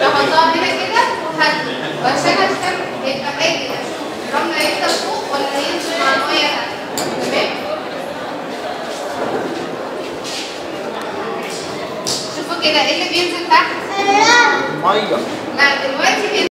احطها هنا كده هدي وعشان اشتغل يبقى اجي اشوف الرمله يفضل فوق ولا ينزل مع الميه تحت تمام شوفوا كده ايه اللي بينزل تحت ميه لا دلوقتي